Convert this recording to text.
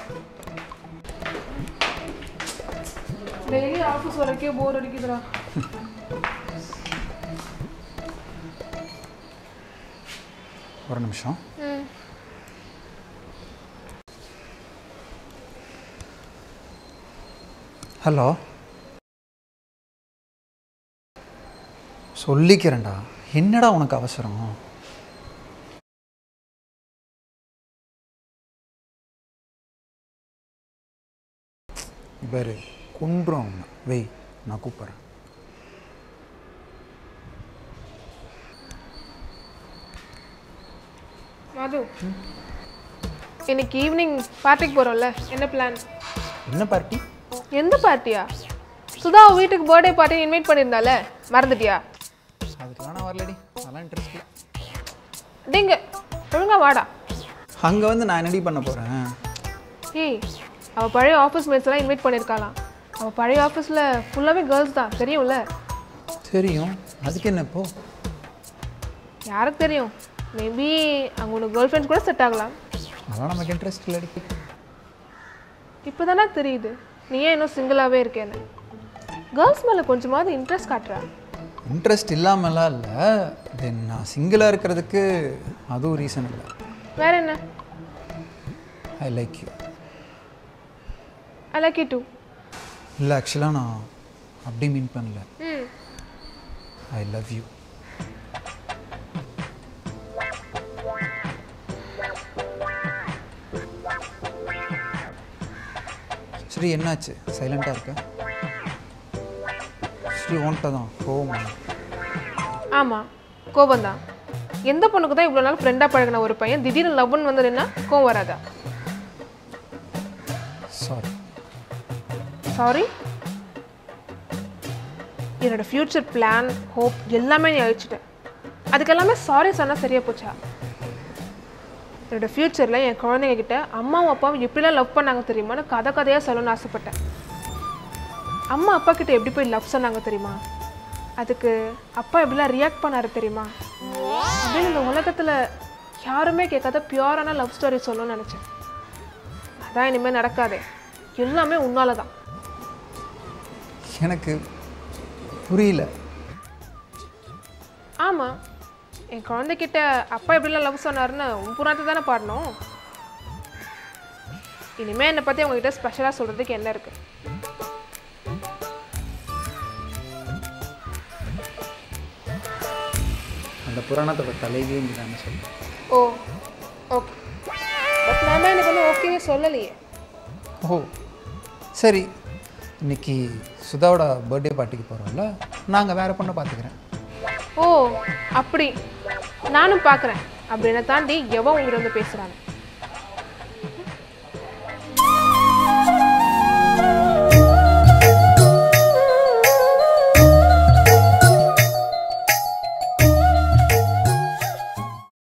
daily office வரைக்கும் போர் அடிக்குதுடா ஒரு நிமிஷம் ஹலோ சொல்லிக்கிறேன்டா என்னடா உனக்கு அவசரம் பாரு குன்றும் அவனை வெய் நான் கூப்பிட்றேன் மது இன்னைக்கு ஈவினிங் பார்ட்டிக்கு போகிறோம்ல என்ன பிளான் என்ன பார்ட்டி எந்த பார்ட்டியா சுதா அவ வீட்டுக்கு பர்த்டே பார்ட்டி இன்வைட் பண்ணியிருந்தால மறந்துட்டியா அதுக்கெல்லாம் நான் வரலடி அதெல்லாம் இன்ட்ரெஸ்ட் இல்லை டிங்க ஒழுங்கா வாடா அங்கே வந்து நான் என்னடி பண்ண போகிறேன் ஏய் அவள் பழைய ஆஃபீஸ் மேட்ஸ் எல்லாம் இன்வைட் பண்ணியிருக்காளாம் அவள் பழைய ஆஃபீஸில் ஃபுல்லாகவே கேர்ள்ஸ் தான் தெரியும்ல தெரியும் அதுக்கு என்ன இப்போ யாருக்கு தெரியும் மேபி அங்கே உனக்கு கேர்ள் ஃப்ரெண்ட்ஸ் கூட செட் ஆகலாம் அதெல்லாம் நமக்கு இன்ட்ரெஸ்ட் இல்லடி இப்போ தானே தெரியுது நீ ஏன் இன்னும் சிங்கிளாகவே இருக்கேன்னு கேர்ள்ஸ் மேலே கொஞ்சமாவது இன்ட்ரெஸ்ட் காட்டுறா இன்ட்ரெஸ்ட் இல்லாமலாம் இல்லை தென் நான் சிங்கிளாக இருக்கிறதுக்கு அதுவும் ரீசன் இல்லை வேற என்ன I like you I like you too இல்லை ஆக்சுவலாக நான் அப்படி மீன் பண்ணல ம் ஐ லவ் யூ ஸ்ரீ என்னாச்சு சைலண்ட்டாக இருக்க ஸ்ரீ உன்கிட்ட தான் கோவமா ஆமாம் கோபம் தான் எந்த பொண்ணுக்கு தான் இவ்வளோ நாள் ஃப்ரெண்டாக பழகின ஒரு பையன் திடீர்னு லவ்னு வந்து நின்னா கோவம் வராதா சாரி சாரி என்னோட ஃப்யூச்சர் பிளான் ஹோப் எல்லாமே நீ அழிச்சிட்டேன் அதுக்கு எல்லாமே சாரி சொன்னால் சரியா போச்சா என்னோட ஃப்யூச்சரில் என் குழந்தைங்க கிட்ட அம்மாவும் அப்பாவும் எப்படிலாம் லவ் பண்ணாங்க தெரியுமான்னு கதை கதையாக சொல்லணும்னு ஆசைப்பட்டேன் அம்மா அப்பா கிட்ட எப்படி போய் லவ் சொன்னாங்க தெரியுமா அதுக்கு அப்பா எப்படிலாம் ரியாக்ட் பண்ணாரு தெரியுமா அப்படின்னு இந்த உலகத்தில் யாருமே கேட்காத பியூரான லவ் ஸ்டோரி சொல்லணும்னு நினச்சேன் அதான் இனிமேல் நடக்காதே எல்லாமே உன்னால தான் எனக்கு புரியல ஆமாம் என் குழந்தைகிட்ட அப்பா எப்படிலாம் லவ் சொன்னாருன்னு உன் புறாத்தை தானே பாடணும் இனிமேல் என்னை பற்றி உங்ககிட்ட ஸ்பெஷலாக சொல்கிறதுக்கு என்ன இருக்கு அந்த புராணத்தோட தலைவியே நீ தானே சொல்லு ஓ ஓகே பட் நான் தான் எனக்கு ஒன்றும் ஓகேவே சொல்லலையே ஓ சரி இன்னைக்கு சுதாவோட பர்த்டே பார்ட்டிக்கு போகிறோம்ல நாங்கள் வேறு பொண்ணை பார்த்துக்கிறேன் ஓ அப்படி நானும் பார்க்குறேன் அப்படின்னு தாண்டி எவன் உங்ககிட்ட வந்து பேசுகிறாங்க